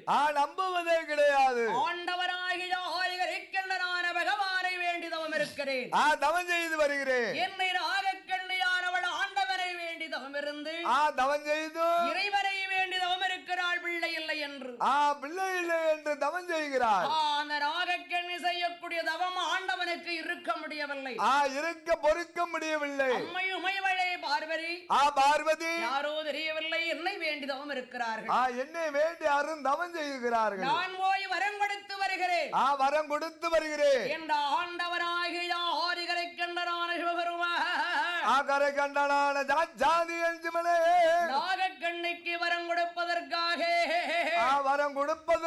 ஆ நம்புவதே கிடையாது ஆண்டவராகிய ஆரிகரிக்கின்றனான பகவானை வேண்டி தவம் இருக்கிறேன் ஆ தவம் செய்து வருகிறேன் என்னை நாகக்கண்ணியானவள் ஆண்டவரை வேண்டி தவம் இருந்து ஆ தவம் செய்து இறைவரை வேண்டி தவம் இருக்கிறாள் பிள்ளை இல்லை என்று ஆ பிள்ளை இல்லை என்று தவம் செய்கிறார் ஆ, அந்த நாகக்கண்ணி செய்யக்கூடிய தவம் ஆண்டவனுக்கு இருக்க முடியவில்லை ஆ இருக்க பொறுக்க முடியவில்லை அம்மை உமைவளே பார்வரி ஆ பார்வதி யாரோ தெரியவில்லை என்னை வேண்டி தவம் இருக்கிறார்கள் ஆ என்னை வேண்டி அருண் தவம் செய்கிறார்கள் நான் போய் வரம் கொடுத்து வருகிறேன் ஆ வரம் கொடுத்து வருகிறேன் என்ற ஆண்டவராகிய ஆரிகரை கண்டனான சிவபெருமான் ஆ கரை கண்டனான ஜா- ஜாதி எஞ்சுமலே நாகக்கண்ணிக்கு வரம் கொடுப்பதற்காக ஆ வரம் கொடுப்பது